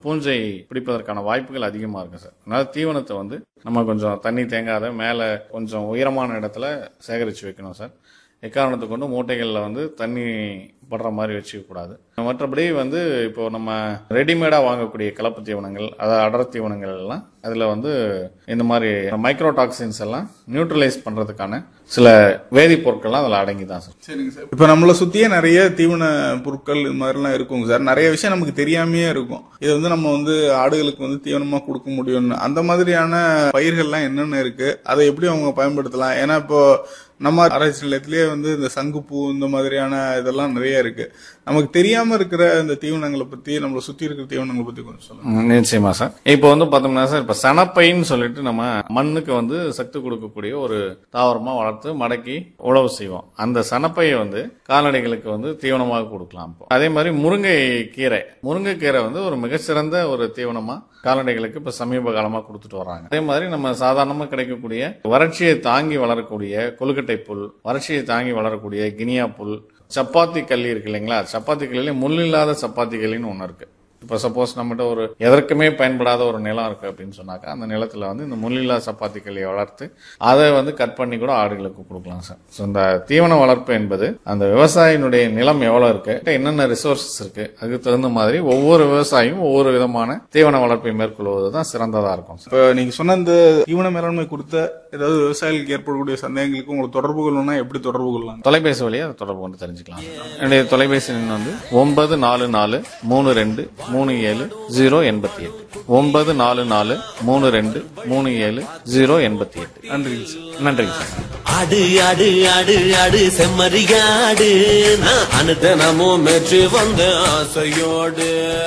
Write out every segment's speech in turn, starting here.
பூஞ்சை பிடிப்பதற்கான வாய்ப்புகள் அதிகமாக இருக்கு சார் அதனால தீவனத்தை வந்து நம்ம கொஞ்சம் தண்ணி தேங்காத மேலே கொஞ்சம் உயரமான இடத்துல சேகரித்து வைக்கணும் சார் எக்காரணத்தை கொண்டு மூட்டைகளில் வந்து தண்ணி படுற மாதிரி வச்சுக்க கூடாது மற்றபடி வந்து இப்போ நம்ம ரெடிமேடாக வாங்கக்கூடிய கலப்பு தீவனங்கள் அதாவது அடர் தீவனங்கள் எல்லாம் அதில் வந்து இந்த மாதிரி மைக்ரோ டாக்ஸின்ஸ் எல்லாம் நியூட்ரலைஸ் பண்ணுறதுக்கான சில வேதிப்பொருட்கள்லாம் அதில் அடங்கி தான் சார் சரிங்க சார் இப்போ நம்மளை சுத்தியே நிறைய தீவன பொருட்கள் இது மாதிரிலாம் இருக்குங்க சார் நிறைய விஷயம் நமக்கு தெரியாமையே இருக்கும் இது வந்து நம்ம வந்து ஆடுகளுக்கு வந்து தீவனமா கொடுக்க முடியும்னு அந்த மாதிரியான பயிர்கள்லாம் என்னென்ன இருக்கு அதை எப்படி அவங்க பயன்படுத்தலாம் ஏன்னா இப்போ நம்ம ஆராய்ச்சி நிலையத்திலேயே வந்து இந்த சங்குப்பூ இந்த மாதிரியான இதெல்லாம் நிறைய இருக்கு நமக்கு தெரியாம இருக்கிற இந்த தீவனங்களை பத்தி நம்மளை சுத்தி இருக்கிற தீவனங்களை பத்தி கொஞ்சம் சொல்லுங்க ம், நிச்சயமா சார் இப்போ வந்து பார்த்தோம்னா சார் இப்போ சனப்பைன்னு சொல்லிட்டு நம்ம மண்ணுக்கு வந்து சத்து கொடுக்கக்கூடிய ஒரு தாவரமா வளர்த்து மடக்கி உழவு செய்வோம் அந்த சனப்பையை வந்து கால்நடைகளுக்கு வந்து தீவனமாக கொடுக்கலாம் இப்போ. அதே மாதிரி முருங்கை கீரை முருங்கைக்கீரை வந்து ஒரு மிகச்சிறந்த ஒரு தீவனமா கால்நடைகளுக்கு இப்ப சமீப காலமா கொடுத்துட்டு வர்றாங்க அதே மாதிரி நம்ம சாதாரணமா கிடைக்கக்கூடிய வறட்சியை தாங்கி வளரக்கூடிய கொழுக்கட்டை புல் வறட்சியை தாங்கி வளரக்கூடிய கினியா புல் சப்பாத்தி கல்லி இருக்கு இல்லைங்களா சப்பாத்தி கல்லில முள் இல்லாத சப்பாத்தி கல்லின்னு ஒன்று இருக்கு இப்போ சப்போஸ் நம்மகிட்ட ஒரு எதற்குமே பயன்படாத ஒரு நிலம் இருக்கு அப்படின்னு சொன்னாக்கா அந்த நிலத்துல வந்து இந்த முள்ளில்லா சப்பாத்தி கல்லியை வளர்த்து அதை வந்து கட் பண்ணி கூட ஆடுகளுக்கு கொடுக்கலாம் சார் ஸோ இந்த தீவன வளர்ப்பு என்பது அந்த விவசாயினுடைய நிலம் எவ்வளவு இருக்கு என்னென்ன ரிசோர்சஸ் இருக்கு அதுக்கு தகுந்த மாதிரி ஒவ்வொரு விவசாயியும் ஒவ்வொரு விதமான தீவன வளர்ப்பை மேற்கொள்வது தான் சிறந்ததா இருக்கும் சார் இப்போ நீங்க சொன்ன இந்த தீவன மேலாண்மை கொடுத்த ஏதாவது விவசாயிகளுக்கு ஏற்படக்கூடிய சந்தேகங்களுக்கு உங்களுக்கு தொடர்பு கொள்ளணும்னா எப்படி தொடர்பு கொள்ளலாம் தொலைபேசி வழியா அதை தொடர்பு கொண்டு தெரிஞ்சுக்கலாம் என்னுடைய தொலைபேசி எண் வந்து ஒன்பது நாலு நாலு மூணு ரெண்டு மூணு ஏழு ஜீரோ எண்பத்தி எட்டு ஒன்பது நாலு நாலு மூணு ரெண்டு மூணு ஏழு ஜீரோ எண்பத்தி எட்டு நன்றிங்க சார் நன்றிங்க சார் ஆடு ஆடு ஆடு ஆடு செம்மறியாடு நான் அனுதினமும் மெச்சு வந்த ஆசையோடு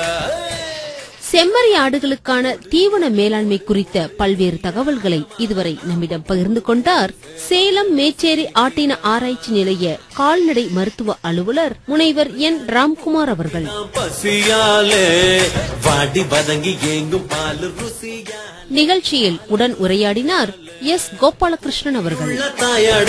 செம்மறி ஆடுகளுக்கான தீவன மேலாண்மை குறித்த பல்வேறு தகவல்களை இதுவரை நம்மிடம் பகிர்ந்து கொண்டார் சேலம் மேச்சேரி ஆட்டின ஆராய்ச்சி நிலைய கால்நடை மருத்துவ அலுவலர் முனைவர் என் ராம்குமார் அவர்கள் பசியாலே வாடி வதங்கி எங்கும் பால் ருசியா நிகழ்ச்சியில் உடன் உரையாடினார் எஸ் கோபாலகிருஷ்ணன் அவர்கள் தாயாடு